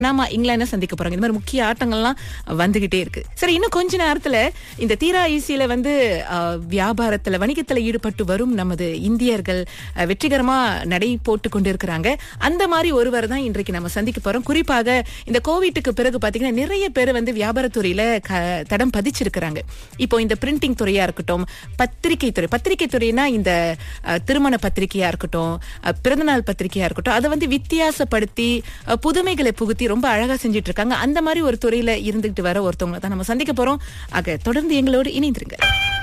நாம இங்கிலாந்து சந்திக்க போறாங்க இந்த மாதிரி முக்கிய ஆட்டங்கள்லாம் வந்துகிட்டே இருக்கு சரி இன்னும் கொஞ்ச நேரத்துல இந்த தீரா ஈசியில வந்து அஹ், வியாபாரத்துல வணிகத்துல ஈடுபட்டு வரும் நமது இந்தியர்கள் அஹ், வெற்றிகரமா நடை போட்டு கொண்டிருக்கிறாங்க அந்த மாதிரி ஒருவர் தான் இன்றைக்கு நம்ம சந்திக்க போறோம் குறிப்பாக இந்த கோவிட்டுக்கு பிறகு பாத்தீங்கன்னா நிறைய பேர் வந்து வியாபாரத்துறையில க- தடம் பதிச்சிருக்கிறாங்க இப்போ இந்த பிரிண்டிங் துறையா இருக்கட்டும் பத்திரிகை துறை பத்திரிகை துறைனா இந்த அஹ், திருமண பத்திரிகையா இருக்கட்டும் அஹ், பிறந்தநாள் பத்திரிகையா இருக்கட்டும் அதை வந்து வித்தியாசப்படுத்தி அஹ், புதுமைகளை புகுத்தி ரொம்ப அழகா செஞ்சுட்டு இருக்காங்க அந்த மாதிரி ஒரு துறையில இருந்துகிட்டு வர ஒருத்தவங்களை தான் நம்ம சந்திக்க போறோம் ஆக தொடர்ந்து எங்களோடு இணைந்திருங்க